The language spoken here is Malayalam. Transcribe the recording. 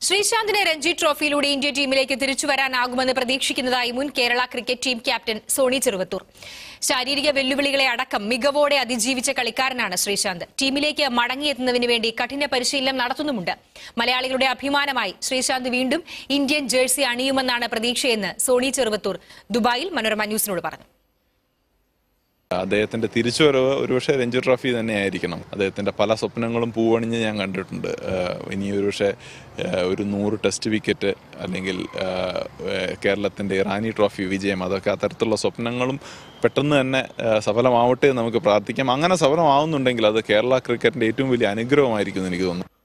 ശ്രീശാന്തിന് രഞ്ജി ട്രോഫിയിലൂടെ ഇന്ത്യ ടീമിലേക്ക് തിരിച്ചു വരാനാകുമെന്ന് പ്രതീക്ഷിക്കുന്നതായി മുൻ Kerala cricket team captain Sony Cheruvathur ശാരീരിക വെല്ലുവിളികളെ അടക്കം മികവോടെ അതിജീവിച്ച കളിക്കാരനാണ് ശ്രീശാന്ത് ടീമിലേക്ക് മടങ്ങിയെത്തുന്നതിന് വേണ്ടി കഠിന പരിശീലനം നടത്തുന്നുമുണ്ട് മലയാളികളുടെ അഭിമാനമായി ശ്രീശാന്ത് വീണ്ടും ഇന്ത്യൻ ജേഴ്സി അണിയുമെന്നാണ് പ്രതീക്ഷയെന്ന് സോണി ചെറുവത്തൂർ ദുബായിൽ മനോരമ ന്യൂസിനോട് പറഞ്ഞു അദ്ദേഹത്തിന്റെ തിരിച്ചുവരവ് ഒരുപക്ഷെ രഞ്ജി ട്രോഫി തന്നെയായിരിക്കണം അദ്ദേഹത്തിന്റെ പല സ്വപ്നങ്ങളും പൂവണിഞ്ഞ് ഞാൻ കണ്ടിട്ടുണ്ട് ആഹ് ഇനി ഒരുപക്ഷെ ആഹ് ഒരു നൂറ് ടെസ്റ്റ് വിക്കറ്റ് അല്ലെങ്കിൽ ആഹ് ഏഹ് കേരളത്തിന്റെ ഇറാനി ട്രോഫി വിജയം അതൊക്കെ അത്തരത്തിലുള്ള സ്വപ്നങ്ങളും പെട്ടെന്ന് തന്നെ ആഹ് സഫലമാവട്ടെ എന്ന് നമുക്ക് പ്രാർത്ഥിക്കാം അങ്ങനെ സഫലമാവുന്നുണ്ടെങ്കിൽ അത് കേരള ക്രിക്കറ്റിന്റെ ഏറ്റവും വലിയ അനുഗ്രഹമായിരിക്കും എന്ന് എനിക്ക് തോന്നുന്നു